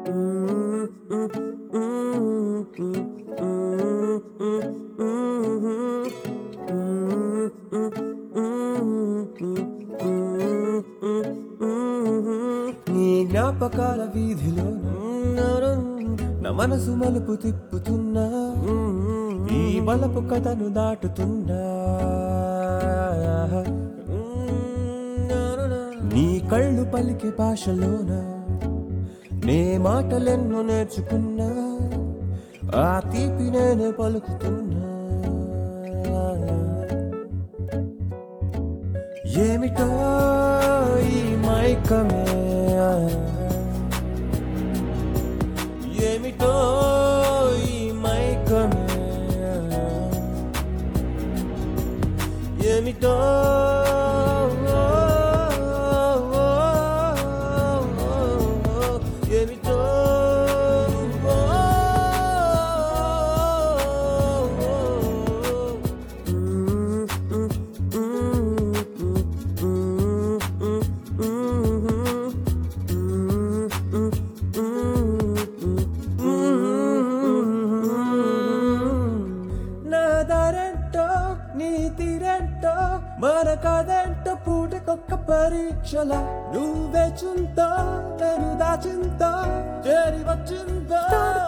నీ జ్ఞాపకాల వీధిలో నా మనసు మలుపు తిప్పుతున్నా ఈ బలపు కథను దాటుతున్నా నీ కళ్ళు పలికే భాషలోన నే మాటలెన్నో నేర్చుకున్నా ఆ తీపి నేను పలుకుతున్నా ఏమిటో ఈ మైకమే ఏమిటో ఈ మైకమే ఏమిటో ఏమిటో నా దారెంటో నీ తీరెంటో మన కాదంటో పూటకొక్క పరీక్షల నువ్వే చుంతో నేను దాచింతో చేరి వచ్చిందో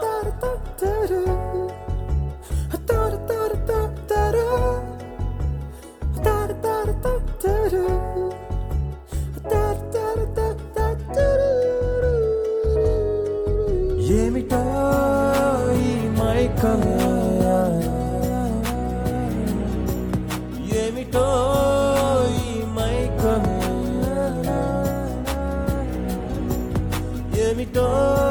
ఏమిటో ఈ మైకమే ఏమిటో ఈ మైకమే ఏమిటో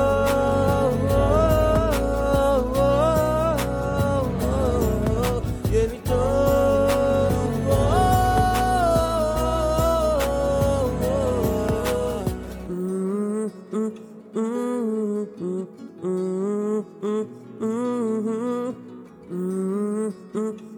ఏమిటో Mm-hmm.